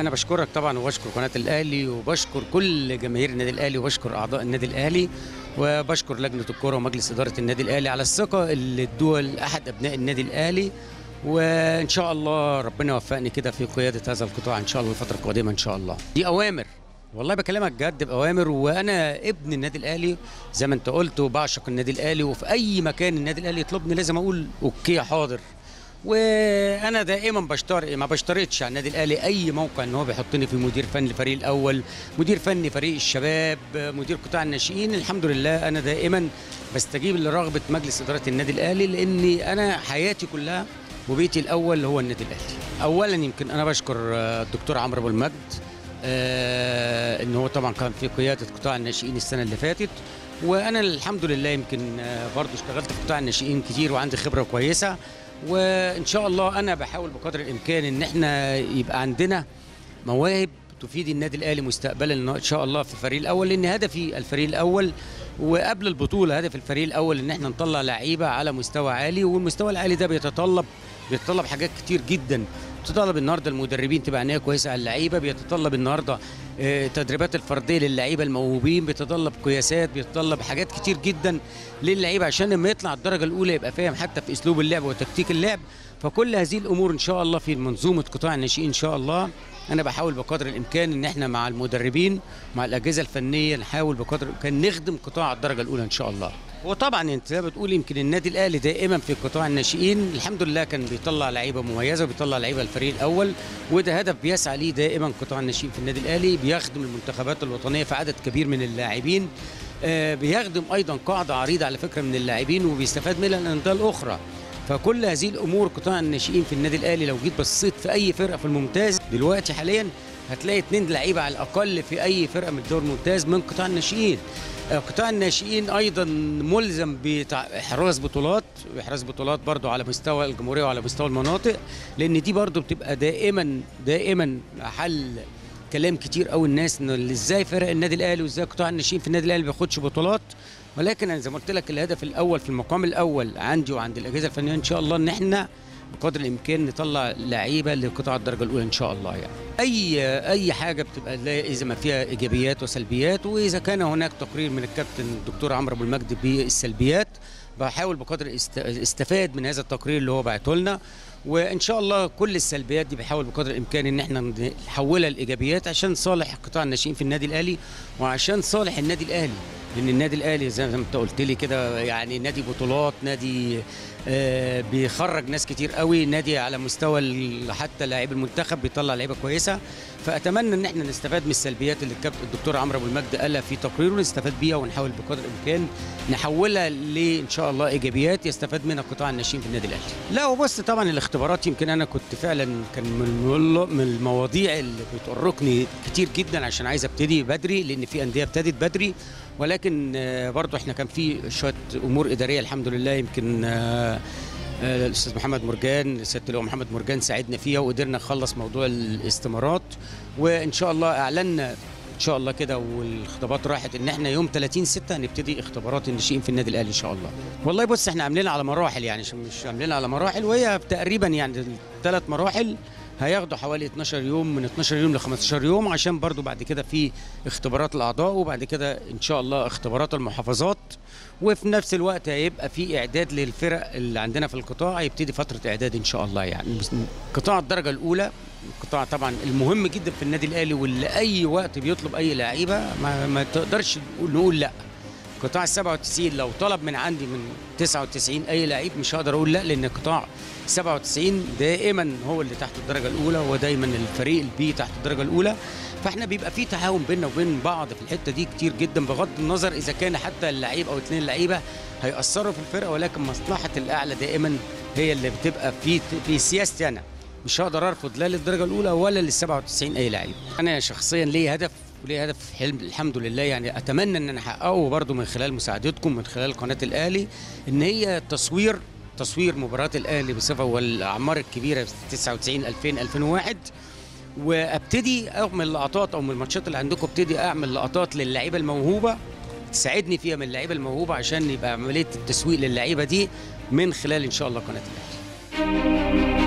انا بشكرك طبعا وبشكر قناه الاهلي وبشكر كل جماهير النادي الاهلي وبشكر اعضاء النادي الاهلي وبشكر لجنه الكره ومجلس اداره النادي الاهلي على الثقه اللي ادوها لاحد ابناء النادي الاهلي وان شاء الله ربنا يوفقني كده في قياده هذا القطاع ان شاء الله الفتره القادمه ان شاء الله دي اوامر والله بكلمك جد باوامر وانا ابن النادي الاهلي زي ما انت قلت وبعشق النادي الاهلي وفي اي مكان النادي الاهلي يطلبني لازم اقول اوكي حاضر وانا دائما بشترط ما بشترطش على النادي الاهلي اي موقع ان هو بيحطني في مدير فني الفريق الاول مدير فني فريق الشباب مدير قطاع الناشئين الحمد لله انا دائما بستجيب لرغبه مجلس اداره النادي الاهلي لاني انا حياتي كلها وبيتي الاول هو النادي الاهلي اولا يمكن انا بشكر آه، الدكتور عمرو ابو المجد آه، ان هو طبعا كان في قياده قطاع الناشئين السنه اللي فاتت وانا الحمد لله يمكن آه، برضو اشتغلت في قطاع الناشئين كتير وعندي خبره كويسه وان شاء الله انا بحاول بقدر الامكان ان احنا يبقى عندنا مواهب تفيد النادي الاهلي مستقبلا ان شاء الله في الفريق الاول لان هدفي الفريق الاول وقبل البطوله هدف الفريق الاول ان احنا نطلع لعيبه على مستوى عالي والمستوى العالي ده بيتطلب بيتطلب حاجات كتير جدا بيتطلب النهارده المدربين تبقى عينيها كويسه على اللعيبه بيتطلب النهارده آه، تدريبات الفرديه للعيبه الموهوبين بيتطلب قياسات بيتطلب حاجات كتير جدا للعيبه عشان لما يطلع الدرجه الاولى يبقى فاهم حتى في اسلوب اللعب وتكتيك اللعب فكل هذه الامور ان شاء الله في منظومه قطاع الناشئين ان شاء الله انا بحاول بقدر الامكان ان احنا مع المدربين مع الاجهزه الفنيه نحاول بقدر الامكان نخدم قطاع الدرجه الاولى ان شاء الله وطبعا انت زي ما بتقول يمكن النادي الاهلي دائما في قطاع الناشئين الحمد لله كان بيطلع لعيبه مميزه وبيطلع لعيبه الفريق الاول وده هدف بيسعى ليه دائما قطاع الناشئين في النادي الاهلي بيخدم المنتخبات الوطنيه في عدد كبير من اللاعبين آه، بيخدم ايضا قاعده عريضه على فكره من اللاعبين وبيستفاد منها الانديه الاخرى فكل هذه الامور قطاع الناشئين في النادي الاهلي لو جيت بصيت في اي فرقه في الممتاز دلوقتي حاليا هتلاقي اتنين لعيبه على الاقل في اي فرقه من الدوري الممتاز من قطاع الناشئين آه، قطاع الناشئين ايضا ملزم باحراز بطولات واحراز بطولات برضو على مستوى الجمهوريه وعلى مستوى المناطق لان دي برضو بتبقى دائما دائما حل كلام كتير قوي الناس انه ازاي فرق النادي الاهلي وازاي قطاع الناشئين في النادي الاهلي ما بياخدش بطولات ولكن انا زي ما قلت لك الهدف الاول في المقام الاول عندي وعند الاجهزه الفنيه ان شاء الله ان احنا بقدر الامكان نطلع لعيبه لقطاع الدرجه الاولى ان شاء الله يعني اي اي حاجه بتبقى لا- اذا ما فيها ايجابيات وسلبيات واذا كان هناك تقرير من الكابتن الدكتور عمرو ابو المجد بالسلبيات بحاول بقدر است- استفاد من هذا التقرير اللي هو بعته لنا وان شاء الله كل السلبيات دي بحاول بقدر الامكان ان احنا نحولها لايجابيات عشان صالح قطاع الناشئين في النادي الاهلي وعشان صالح النادي الاهلي لان النادي الاهلي زي ما انت قلت لي كده يعني نادي بطولات نادي آه، بيخرج ناس كتير قوي نادي على مستوى ال- حتى لاعب المنتخب بيطلع لعيبه كويسه فاتمنى ان احنا نستفاد من السلبيات اللي الكابتن الدكتور عمرو ابو المجد قالها في تقريره نستفاد بيها ونحاول بقدر الامكان نحولها لان شاء الله ايجابيات يستفاد منها قطاع الناشئين في النادي الاهلي. لا وبص طبعا الاختبارات يمكن انا كنت فعلا كان من المو- من المواضيع اللي بتؤرقني كتير جدا عشان عايز ابتدي بدري لان في انديه ابتدت بدري ولكن آه، برضو احنا كان في شويه امور اداريه الحمد لله يمكن آه، آه، الاستاذ محمد مرجان سياده اللواء محمد مرجان ساعدنا فيها وقدرنا نخلص موضوع الاستمارات وان شاء الله اعلنا ان شاء الله كده والخطابات راحت ان احنا يوم 30 6 هنبتدي اختبارات الناشئين في النادي الاهلي ان شاء الله. والله بص احنا عاملينها على مراحل يعني مش- مش عاملينها على مراحل وهي تقريبا يعني ثلاث مراحل هياخدوا حوالي 12 يوم من 12 يوم ل 15 يوم عشان برضو بعد كده في اختبارات الاعضاء وبعد كده ان شاء الله اختبارات المحافظات وفي نفس الوقت هيبقى في اعداد للفرق اللي عندنا في القطاع هيبتدي فتره اعداد ان شاء الله يعني بس- قطاع الدرجه الاولى قطاع طبعا المهم جدا في النادي الاهلي واللي اي وقت بيطلب اي لعيبه ما, ما تقدرش نقول- نقول لا قطاع ال 97 لو طلب من عندي من 99 اي لعيب مش هقدر اقول لا لان قطاع 97 دائما هو اللي تحت الدرجه الاولى ودايما الفريق البي تحت الدرجه الاولى فاحنا بيبقى في تعاون بيننا وبين بعض في الحته دي كتير جدا بغض النظر اذا كان حتى اللعيب او اثنين لعيبه هيأثروا في الفرقه ولكن مصلحه الاعلى دائما هي اللي بتبقى في في سياستي انا مش هقدر ارفض لا للدرجه الاولى ولا لل 97 اي لعيب انا شخصيا لي هدف وليه هدف حلم الحمد لله يعني اتمنى ان انا احققه برضه من خلال مساعدتكم من خلال قناه الاهلي ان هي تصوير تصوير مباراه الاهلي بصفه والاعمار الكبيره 99 2000 2001 وابتدي اعمل لقطات او من الماتشات اللي عندكم ابتدي اعمل لقطات للعيبه الموهوبه تساعدني فيها من اللعيبه الموهوبه عشان يبقى عمليه التسويق للعيبه دي من خلال ان شاء الله قناه الاهلي